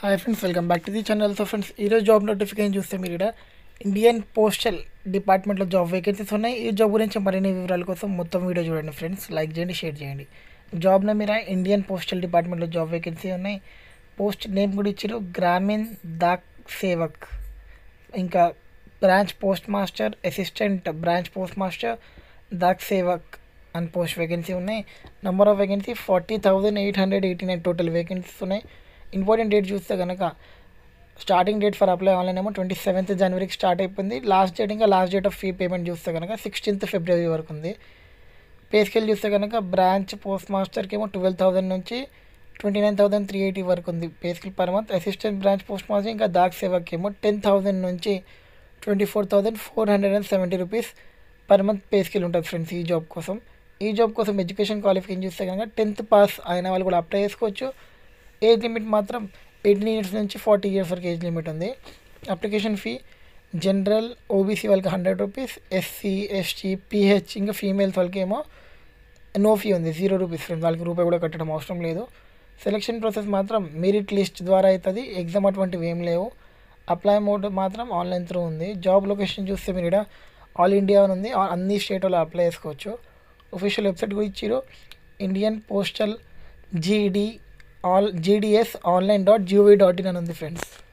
hi friends welcome back to the channel so friends ఈరోజు job notification చూస్తే మీరు ఇక్కడ ఇండియన్ పోస్టల్ డిపార్ట్మెంట్లో జాబ్ వేకెన్సీస్ ఉన్నాయి ఈ జాబ్ గురించి మరిన్ని వివరాల కోసం మొత్తం వీడియో చూడండి ఫ్రెండ్స్ లైక్ చేయండి షేర్ చేయండి జాబ్లో మీరు ఇండియన్ పోస్టల్ డిపార్ట్మెంట్లో జాబ్ వేకెన్సీ ఉన్నాయి పోస్ట్ నేమ్ కూడా ఇచ్చారు గ్రామీణ్ దాక్ సేవక్ ఇంకా branch post master assistant branch post master Dak Sevak అని పోస్ట్ వేకెన్సీ ఉన్నాయి number of vacancy forty thousand eight hundred eighty nine total vacancies ఉన్నాయి ఇంపార్టెంట్ డేట్ చూస్తే కనుక starting date for apply online ఏమో ట్వంటీ సెవెంత్ జనవరికి స్టార్ట్ అయిపోయింది లాస్ట్ డేట్ ఇంకా last date of fee payment చూస్తే కనుక సిక్స్టీన్త్ ఫిబ్రవరి వరకు ఉంది పే స్కేల్ చూస్తే కనుక బ్రాంచ్ పోస్ట్ మాస్టర్కి ఏమో ట్వెల్వ్ థౌసండ్ నుంచి twenty nine thousand three eighty వరకు ఉంది pay scale per month assistant branch post master ఇంకా దాక్ సేవకి ఏమో టెన్ థౌసండ్ నుంచి twenty four thousand four hundred and seventy rupees per month pay scale ఉంటుంది ఫ్రెండ్స్ ఈ జాబ్ కోసం ఈ జాబ్ కోసం ఎడ్యుకేషన్ క్వాలిఫికేషన్ చూస్తే కనుక టెన్త్ పాస్ అయిన వాళ్ళు కూడా అప్లై చేసుకోవచ్చు ఏజ్ లిమిట్ మాత్రం ఎయిటీన్ ఇయర్స్ నుంచి ఫార్టీ ఇయర్స్ వరకు ఏజ్ లిమిట్ ఉంది అప్లికేషన్ ఫీ జనరల్ ఓబీసీ వాళ్ళకి hundred rupees SC ST PH ఇంకా ఫీమేల్స్ వాళ్ళకి ఏమో నో ఫీ ఉంది జీరో రూపీస్ ఫ్రెండ్స్ వాళ్ళకి రూపాయి కూడా కట్టడం అవసరం లేదు సెలక్షన్ ప్రాసెస్ మాత్రం మెరిట్ లిస్ట్ ద్వారా అవుతుంది ఎగ్జామ్ అటువంటివి ఏం లేవు అప్లై మోడ్ మాత్రం ఆన్లైన్ త్రూ ఉంది జాబ్ లొకేషన్ చూస్తే మీరు ఇక్కడ ఆల్ ఇండియా అని ఉంది ఆ- అన్ని స్టేట్ వాళ్ళు అప్లై చేసుకోవచ్చు ఒఫీషియల్ వెబ్సైట్ కూడా ఇచ్చారు Indian postal GD all GDS online dot gov dot in అని ఉంది ఫ్రెండ్స్